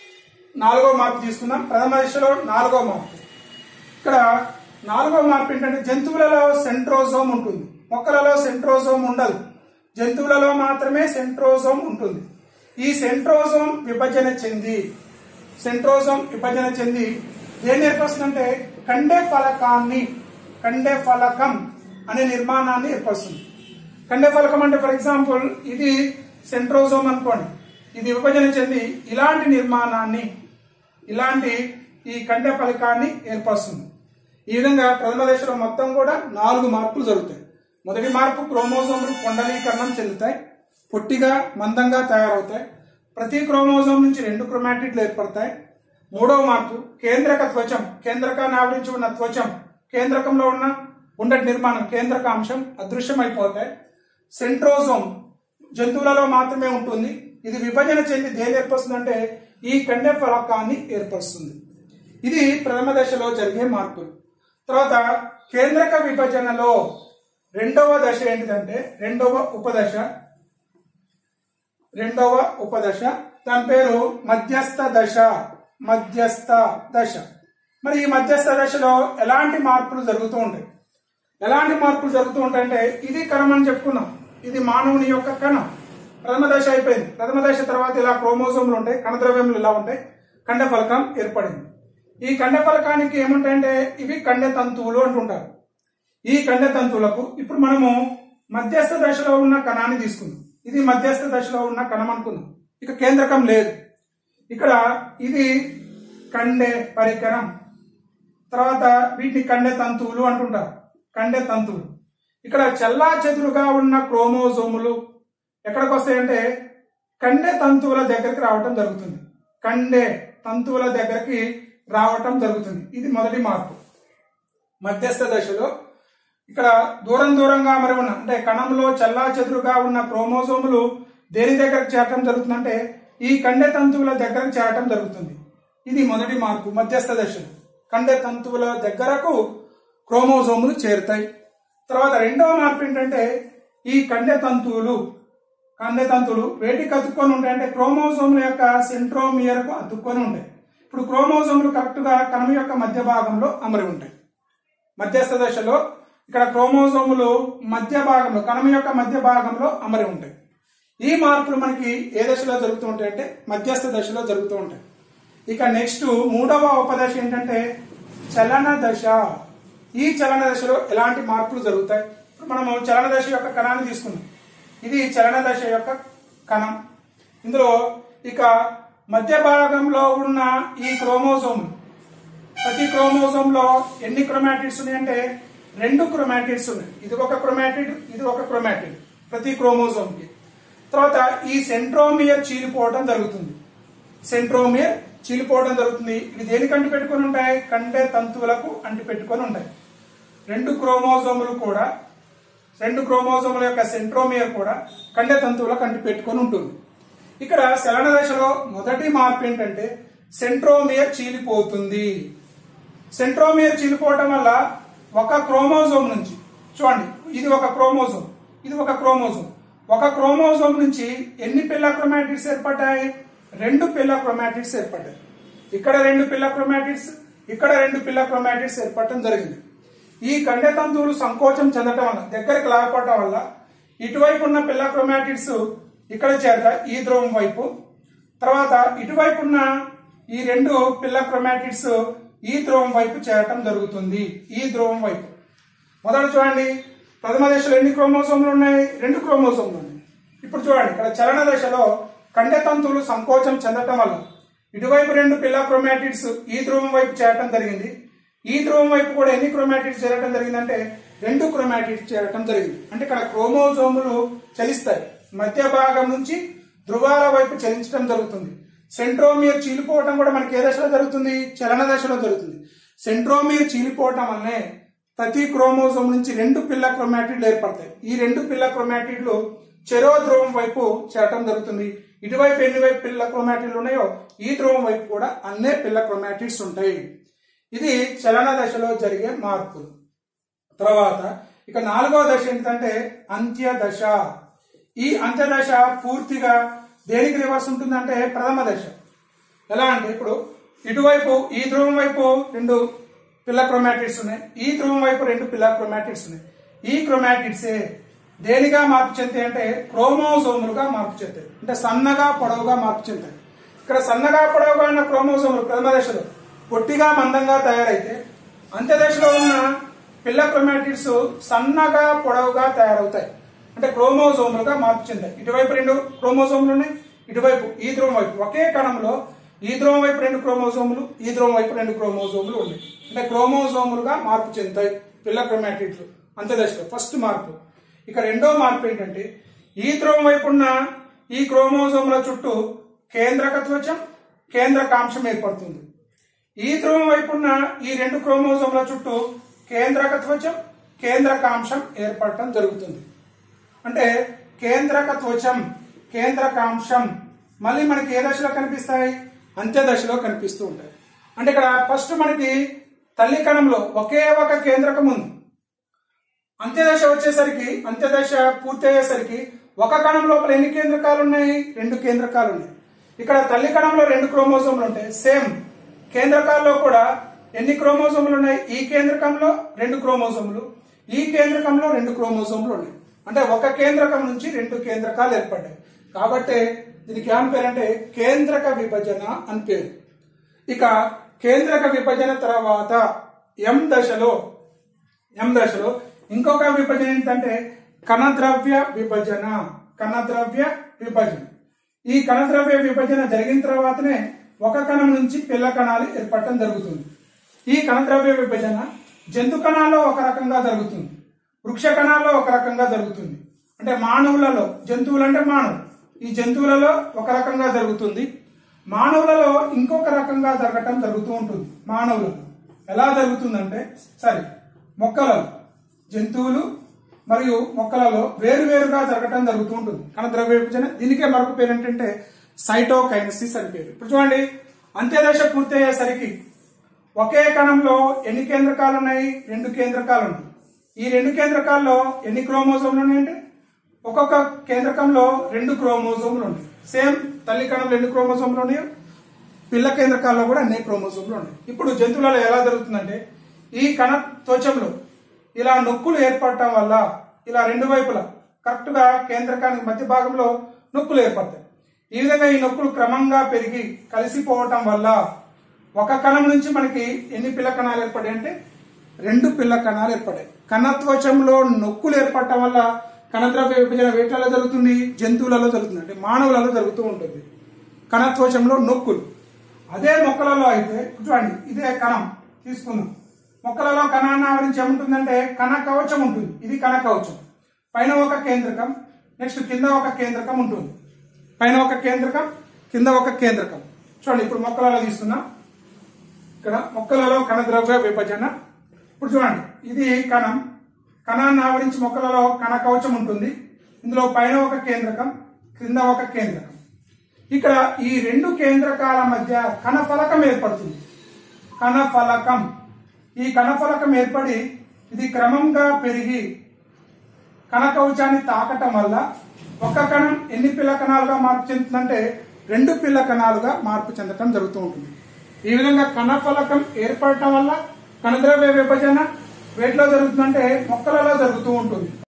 నాలుగో మార్పు తీసుకుందాం ప్రథమ దశలో నాలుగో మార్పు ఇక్కడ నాలుగో మార్పు ఏంటంటే జంతువులలో సెంట్రోజోమ్ ఉంటుంది మొక్కలలో సెంట్రోజోమ్ ఉండదు జంతువులలో మాత్రమే సెంట్రోజోమ్ ఉంటుంది ఈ సెంట్రోజోమ్ విభజన చెంది సెంట్రోజోమ్ విభజన చెంది ఏం ఏర్పరుస్తుందంటే కండే ఫలకాన్ని కండే ఫలకం అనే నిర్మాణాన్ని ఏర్పరుస్తుంది కండే ఫలకం అంటే ఫర్ ఎగ్జాంపుల్ ఇది సెంట్రోజోమ్ అనుకోండి ఇది విభజన చెంది ఇలాంటి నిర్మాణాన్ని ఇలాంటి ఈ కండే ఫలకాన్ని ఏర్పరుస్తుంది ఈ విధంగా ప్రథమ దశలో మొత్తం కూడా నాలుగు మార్పులు జరుగుతాయి మొదటి మార్పు క్రోమోజోములు కొండలీకరణం చెందుతాయి పొట్టిగా మందంగా తయారవుతాయి ప్రతి క్రోమోజోమ్ నుంచి రెండు క్రోమాటిడ్లు ఏర్పడతాయి మూడవ మార్పు కేంద్రక త్వచం కేంద్రకాన్ని ఆవరించి ఉన్న త్వచం కేంద్రకంలో ఉన్న ఉండటి నిర్మాణం కేంద్రక అంశం అదృశ్యమైపోతే సెంట్రోజోమ్ జంతువులలో మాత్రమే ఉంటుంది ఇది విభజన చెంది దేని ఏర్పరుస్తుందంటే ఈ కండె ఫలకాన్ని ఏర్పరుస్తుంది ఇది ప్రథమ దశలో జరిగే మార్పులు తర్వాత కేంద్రక విభజనలో రెండవ దశ ఏంటిదంటే రెండవ ఉపదశ రెండవ ఉపదశ దాని పేరు మధ్యస్థ దశ మధ్యస్థ దశ మరి ఈ మధ్యస్థ దశలో ఎలాంటి మార్పులు జరుగుతూ ఉంటాయి ఎలాంటి మార్పులు జరుగుతూ ఉంటాయంటే ఇది కణం అని చెప్పుకున్నాం ఇది మానవుని యొక్క కణం ప్రథమ దశ అయిపోయింది ప్రథమ దశ తర్వాత ఇలా క్రోమోజోములు ఉంటాయి కణద్రవ్యములు ఇలా ఉంటాయి కండ ఫలకం ఏర్పడింది ఈ కండ ఫలకానికి ఏముంటాయంటే ఇవి కండ తంతువులు అంటుంటారు ఈ కండ తంతువులకు ఇప్పుడు మనము మధ్యస్థ దశలో ఉన్న కణాన్ని తీసుకుందాం ఇది మధ్యస్థ దశలో ఉన్న కణం అనుకుందాం ఇక కేంద్రకం లేదు ఇక్కడ ఇది కండె పరికరం తర్వాత వీటిని కండె తంతువులు అంటుంటారు కండె తంతువులు ఇక్కడ చల్లా చెదురుగా ఉన్న క్రోమోజోములు ఎక్కడికి వస్తాయంటే కండె తంతువుల దగ్గరికి రావటం జరుగుతుంది కండె తంతువుల దగ్గరికి రావటం జరుగుతుంది ఇది మొదటి మార్పు మధ్యస్థ దశలో ఇక్కడ దూరం దూరంగా మరి ఉన్న అంటే కణంలో చల్లా చెదురుగా ఉన్న క్రోమోజోములు దేని దగ్గరకు చేరటం జరుగుతుందంటే ఈ కండె తంతువుల దగ్గరకు చేరటం జరుగుతుంది ఇది మొదటి మార్పు మధ్యస్థ దశలో కండె తంతువుల దగ్గరకు క్రోమోజోములు చేరుతాయి తర్వాత రెండవ మార్పు ఏంటంటే ఈ కండె తంతువులు కండె తంతువులు వేటికి అతుక్కొని ఉంటాయి అంటే క్రోమోజోముల యొక్క సెంట్రోమియర్కు అతుక్కొని ఉంటాయి ఇప్పుడు క్రోమోజోములు కరెక్ట్గా కణం యొక్క మధ్య భాగంలో అమరి ఉంటాయి మధ్యస్థ దశలో ఇక్కడ క్రోమోజోములు మధ్య భాగంలో కణం యొక్క మధ్య భాగంలో అమరి ఉంటాయి ఈ మార్పులు మనకి ఏ దశలో జరుగుతూ ఉంటాయి అంటే మధ్యస్థ దశలో జరుగుతూ ఉంటాయి ఇక నెక్స్ట్ మూడవ ఉపదశ ఏంటంటే చలన దశ ఈ చలన దశలో ఎలాంటి మార్పులు జరుగుతాయి ఇప్పుడు మనము చలన దశ యొక్క కణాన్ని తీసుకున్నాం ఇది చలన దశ యొక్క కణం ఇందులో ఇక మధ్య భాగంలో ఉన్న ఈ క్రోమోజోమ్ ప్రతి క్రోమోజోమ్ లో ఎన్ని క్రోమాటిడ్స్ ఉన్నాయంటే రెండు క్రోమాటిడ్స్ ఉన్నాయి ఇది ఒక క్రోమాటిడ్ ఇది ఒక క్రోమాటిడ్ ప్రతి క్రోమోజోమ్ కి తర్వాత ఈ సెంట్రోమియర్ చీలిపోవడం జరుగుతుంది సెంట్రోమియర్ చీలిపోవడం జరుగుతుంది ఇవి దేనికి అంటి పెట్టుకొని ఉంటాయి కండే తంతువులకు అంటి పెట్టుకొని ఉంటాయి రెండు క్రోమోజోములు కూడా రెండు క్రోమోజోముల యొక్క సెంట్రోమియర్ కూడా కండే తంతువులకు అంటి పెట్టుకొని ఉంటుంది ఇక్కడ చలన దశలో మొదటి మార్పు ఏంటంటే సెంట్రోమియర్ చీలిపోతుంది సెంట్రోమియర్ చీలిపోవటం వల్ల ఒక క్రోమోజోమ్ నుంచి చూడండి ఇది ఒక క్రోమోజోమ్ ఇది ఒక క్రోమోజోమ్ ఒక క్రోమోజోమ్ నుంచి ఎన్ని పిల్ల క్రోమాటిడ్స్ ఏర్పడ్డాయి రెండు పిల్ల క్రోమాటిడ్స్ ఏర్పడ్డాయి ఇక్కడ రెండు పిల్ల క్రోమాటిడ్స్ ఇక్కడ రెండు పిల్ల క్రోమాటిడ్స్ ఏర్పడటం జరిగింది ఈ కండె తంతువులు సంకోచం చెందటం వల్ల దగ్గరికి లాగపడటం వల్ల ఇటువైపు ఉన్న పిల్ల క్రోమాటిడ్స్ ఇక్కడ చేరతాయి ఈ ధ్రువం వైపు తర్వాత ఇటువైపు ఉన్న ఈ రెండు పిల్ల క్రోమాటిడ్స్ ఈ ధ్రువం వైపు చేరటం జరుగుతుంది ఈ ధ్రువం వైపు మొదట చూడండి ప్రథమ దశలో ఎన్ని క్రోమోసోమ్లు ఉన్నాయి రెండు క్రోమోసోమ్లు ఉన్నాయి ఇప్పుడు చూడండి ఇక్కడ చలన దశలో కండె తంతువులు సంకోచం చెందటం వల్ల ఇటువైపు రెండు పిల్ల క్రోమాటిడ్స్ ఈ ధ్రువం వైపు చేరటం జరిగింది ఈ ధ్రువం వైపు కూడా ఎన్ని క్రోమాటిడ్స్ చేరటం జరిగిందంటే రెండు క్రోమాటిడ్స్ చేరటం జరిగింది అంటే ఇక్కడ క్రోమోజోములు చలిస్తాయి మధ్య భాగం నుంచి ధ్రువాల వైపు చలించడం జరుగుతుంది సెంట్రోమియర్ చీలిపోవటం కూడా మనకి ఏ దశలో జరుగుతుంది చలన దశలో జరుగుతుంది సెంట్రోమియర్ చీలిపోవటం వల్లనే ప్రతి క్రోమోజోమ్ నుంచి రెండు పిల్ల క్రోమాటిడ్లు ఏర్పడతాయి ఈ రెండు పిల్ల క్రోమాటిడ్లు చెరో ధ్రువం వైపు చేరటం జరుగుతుంది ఇటువైపు ఎన్ని వైపు పిల్ల క్రోమాటిడ్లు ఉన్నాయో ఈ ధ్రువం వైపు కూడా అన్నే పిల్ల క్రోమాటిడ్స్ ఉంటాయి ఇది చలన దశలో జరిగే మార్పులు తర్వాత ఇక నాలుగవ దశ ఏంటంటే అంత్య దశ ఈ అంత్య దశ పూర్తిగా దేనికి రివర్స్ ఉంటుందంటే ప్రథమ దశ ఎలా అంటే ఇప్పుడు ఇటువైపు ఈ ధ్రువం వైపు రెండు పిల్ల క్రోమాటిడ్స్ ఉన్నాయి ఈ ధ్రువం వైపు రెండు పిల్ల క్రోమాటిడ్స్ ఉన్నాయి ఈ క్రోమాటిడ్సే దేనిగా మార్పు చెందాయి అంటే క్రోమోజోములుగా మార్పు చెందాయి అంటే సన్నగా పొడవుగా మార్పు చెందాయి ఇక్కడ సన్నగా పొడవుగా ఉన్న క్రోమోజోములు ప్రథమ దశలో పొట్టిగా మందంగా తయారైతే అంత్య దశలో ఉన్న పిల్ల క్రోమాటిడ్స్ సన్నగా పొడవుగా తయారవుతాయి అంటే క్రోమోజోములుగా మార్పు చెందాయి ఇటువైపు రెండు క్రోమోజోములు ఉన్నాయి ఇటువైపు ఈ ధ్రువం వైపు ఒకే కణంలో ఈ ధ్రువం వైపు రెండు క్రోమోజోములు ఈ ధ్రువం వైపు రెండు క్రోమోజోములు ఉన్నాయి అంటే క్రోమోజోములుగా మార్పు చెందుతాయి పిల్ల క్రోమాటిడ్లు అంత్య దశలో ఫస్ట్ మార్పు ఇక రెండో మార్పు ఏంటంటే ఈ ధ్రువం వైపు ఉన్న ఈ క్రోమోజోముల చుట్టూ కేంద్రక త్వచం కేంద్రకాంశం ఏర్పడుతుంది ఈ ధ్రువం వైపు ఉన్న ఈ రెండు క్రోమోజోముల చుట్టూ కేంద్రక త్వచం కేంద్రకాంశం ఏర్పడటం జరుగుతుంది అంటే కేంద్రక త్వచం కేంద్రకాంశం మళ్ళీ మనకి ఏ దశలో కనిపిస్తాయి అంత్య దశలో కనిపిస్తూ ఉంటాయి అంటే ఇక్కడ ఫస్ట్ మనకి తల్లి కణంలో ఒకే ఒక కేంద్రకం ఉంది అంత్యదశ వచ్చేసరికి అంత్యదశ పూర్తి అయ్యేసరికి ఒక కణం లోపల ఎన్ని కేంద్రకాలు ఉన్నాయి రెండు కేంద్రకాలు ఉన్నాయి ఇక్కడ తల్లి కణంలో రెండు క్రోమోజోములు ఉంటాయి సేమ్ కేంద్రకాల్లో కూడా ఎన్ని క్రోమోజోములు ఉన్నాయి ఈ కేంద్రకంలో రెండు క్రోమోజోములు ఈ కేంద్రకంలో రెండు క్రోమోజోములు ఉన్నాయి అంటే ఒక కేంద్రకం నుంచి రెండు కేంద్రకాలు ఏర్పడ్డాయి కాబట్టి దీనికి ఏమని పేరు అంటే కేంద్రక విభజన అని పేరు ఇక కేంద్రక విభజన తర్వాత ఎం దశలో ఎం దశలో ఇంకొక విభజన ఏంటంటే కణద్రవ్య విభజన కణద్రవ్య విభజన ఈ కణద్రవ్య విభజన జరిగిన తర్వాతనే ఒక కణం నుంచి పిల్ల కణాలు ఏర్పడటం జరుగుతుంది ఈ కణద్రవ్య విభజన జంతు కణాల్లో ఒక రకంగా జరుగుతుంది వృక్ష కణాల్లో ఒక రకంగా జరుగుతుంది అంటే మానవులలో జంతువులు అంటే మానవులు ఈ జంతువులలో ఒక రకంగా జరుగుతుంది మానవులలో ఇంకొక రకంగా జరగటం జరుగుతూ ఉంటుంది మానవులలో ఎలా జరుగుతుందంటే సరే మొక్కలలో జంతువులు మరియు మొక్కలలో వేరువేరుగా జరగటం జరుగుతూ ఉంటుంది కణద్రవ్య విభజన దీనికే మరొక పేరు ఏంటంటే సైటోకైనసిస్ అని పేరు ఇప్పుడు చూడండి అంత్యదశ పూర్తి అయ్యేసరికి ఒకే కణంలో ఎన్ని కేంద్రకాలు ఉన్నాయి రెండు కేంద్రకాలు ఉన్నాయి ఈ రెండు కేంద్రకాల్లో ఎన్ని క్రోమోజోములు ఉన్నాయంటే ఒక్కొక్క కేంద్రకంలో రెండు క్రోమోజోములు ఉన్నాయి సేమ్ తల్లి కణంలో ఎన్ని క్రోమోజోములు ఉన్నాయో పిల్ల కేంద్రకాల్లో కూడా అన్ని క్రోమోజోములు ఉన్నాయి ఇప్పుడు జంతువులలో ఎలా జరుగుతుందంటే ఈ కణ త్వచంలో ఇలా నొక్కులు ఏర్పడటం వల్ల ఇలా రెండు వైపులా కరెక్ట్ గా కేంద్రకానికి మధ్య భాగంలో నొక్కులు ఏర్పడతాయి ఈ విధంగా ఈ నొక్కులు క్రమంగా పెరిగి కలిసిపోవటం వల్ల ఒక కణం నుంచి మనకి ఎన్ని పిల్ల కణాలు ఏర్పడాయి అంటే రెండు పిల్ల కణాలు ఏర్పడాయి కణత్వచంలో నొక్కులు ఏర్పడటం వల్ల కణద్రవ్య విభజన వేటలలో జరుగుతుంది జంతువులలో జరుగుతుంది అంటే మానవులలో జరుగుతూ ఉంటుంది కణత్వచంలో నొక్కులు అదే మొక్కలలో అయితే చూడండి ఇదే కణం తీసుకుందాం మొక్కలలో కణాన్ని ఆవరించి ఏముంటుందంటే కణ కవచం ఉంటుంది ఇది కణ కవచం పైన ఒక కేంద్రకం నెక్స్ట్ కింద ఒక కేంద్రకం ఉంటుంది పైన ఒక కేంద్రకం కింద ఒక కేంద్రకం చూడండి ఇప్పుడు మొక్కలలో తీసుకుందాం ఇక్కడ మొక్కలలో కణద్రవ్య విభజన ఇప్పుడు చూడండి ఇది కణం కణాన్ని ఆవరించి మొక్కలలో కణ కవచం ఉంటుంది ఇందులో పైన ఒక కేంద్రకం క్రింద ఒక కేంద్రకం ఇక్కడ ఈ రెండు కేంద్రకాల మధ్య కణఫలకం ఏర్పడుతుంది కణఫలకం ఈ కణఫలకం ఏర్పడి ఇది క్రమంగా పెరిగి కణకవచాన్ని తాకటం వల్ల ఒక కణం ఎన్ని పిల్ల కణాలుగా మార్పు చెందుతుందంటే రెండు పిల్ల కణాలుగా మార్పు చెందటం జరుగుతూ ఉంటుంది ఈ విధంగా కణఫలకం ఏర్పడటం వల్ల కణద్రవ్య విభజన వేటిలో జరుగుతుందంటే మొక్కలలో జరుగుతూ ఉంటుంది